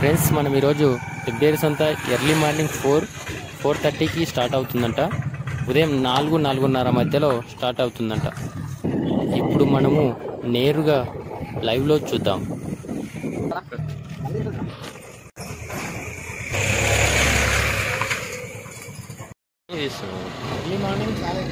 Friends మనం ఈరోజు పెబ్బేరు సంత ఎర్లీ మార్నింగ్ ఫోర్ ఫోర్ థర్టీకి స్టార్ట్ అవుతుందంట ఉదయం నాలుగు నాలుగున్నర మధ్యలో స్టార్ట్ అవుతుందంట ఇప్పుడు మనము నేరుగా లైవ్లో చూద్దాం ఏం చేస్తున్నావు? ఎర్లీ మార్నింగ్ చాలా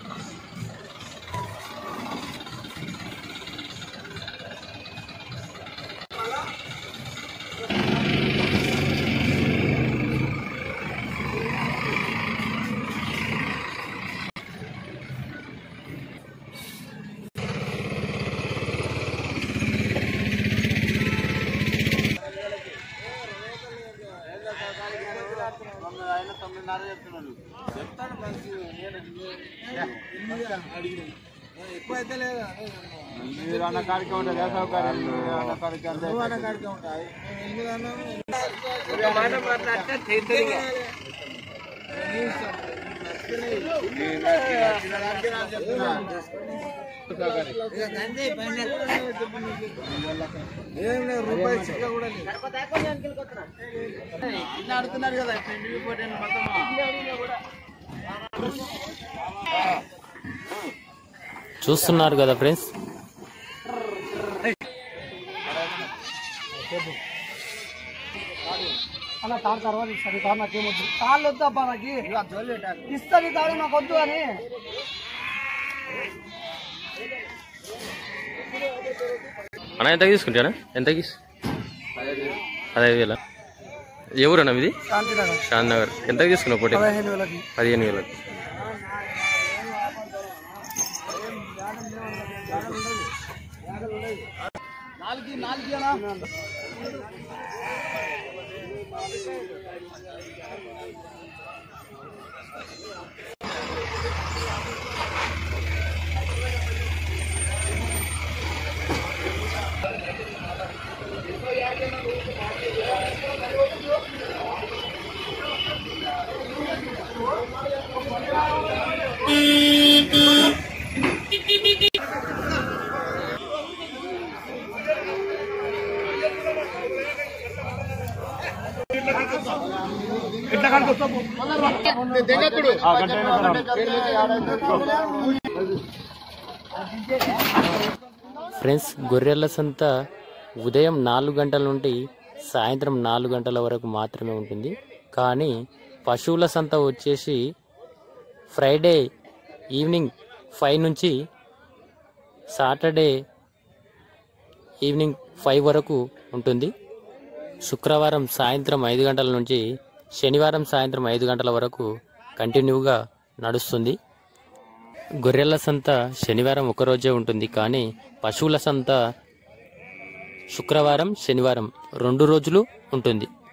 ఎక్కువ అయితే లేదా మీరు అన్న కాడికే ఉంటుంది ఏ సౌకర్యం మీరు అన్న కాడికి అంతే నువ్వు అన్న కాడికే ఉంటాయి ఎనిమిది అన్నాము ఏం లేదు రూపాయి చిక్క కూడా లేదు ఇలా అడుగుతున్నారు కదా పెళ్లి పోటీ మొత్తం చూస్తున్నారు కదా ఫ్రెండ్స్ అన్న తాను తర్వాత ఇస్తాను తాను నాకేమొద్దు తాళ్ళు వద్దబ్బా నాకు ఇస్తాను తాడు నాకు వద్దు అని అన్న ఎంత తీసుకుంటానా ఎంతకి పదహైదు వేల ఎవరన్నా ఇది శాంతినగర్ శాంతి నగర్ ఎంతకి తీసుకున్నావు పొట్టి పదిహేను వేలకి పదిహేను వేలకు నాలుగు నాలుగు ఫ్రెండ్స్ గొర్రెల సంత ఉదయం నాలుగు గంటల నుండి సాయంత్రం నాలుగు గంటల వరకు మాత్రమే ఉంటుంది కానీ పశువుల సంత వచ్చేసి ఫ్రైడే ఈవినింగ్ ఫైవ్ నుంచి సాటర్డే ఈవినింగ్ ఫైవ్ వరకు ఉంటుంది శుక్రవారం సాయంత్రం ఐదు గంటల నుంచి శనివారం సాయంత్రం ఐదు గంటల వరకు కంటిన్యూగా నడుస్తుంది గొర్రెల సంత శనివారం ఒకరోజే ఉంటుంది కానీ పశువుల సంత శుక్రవారం శనివారం రెండు రోజులు ఉంటుంది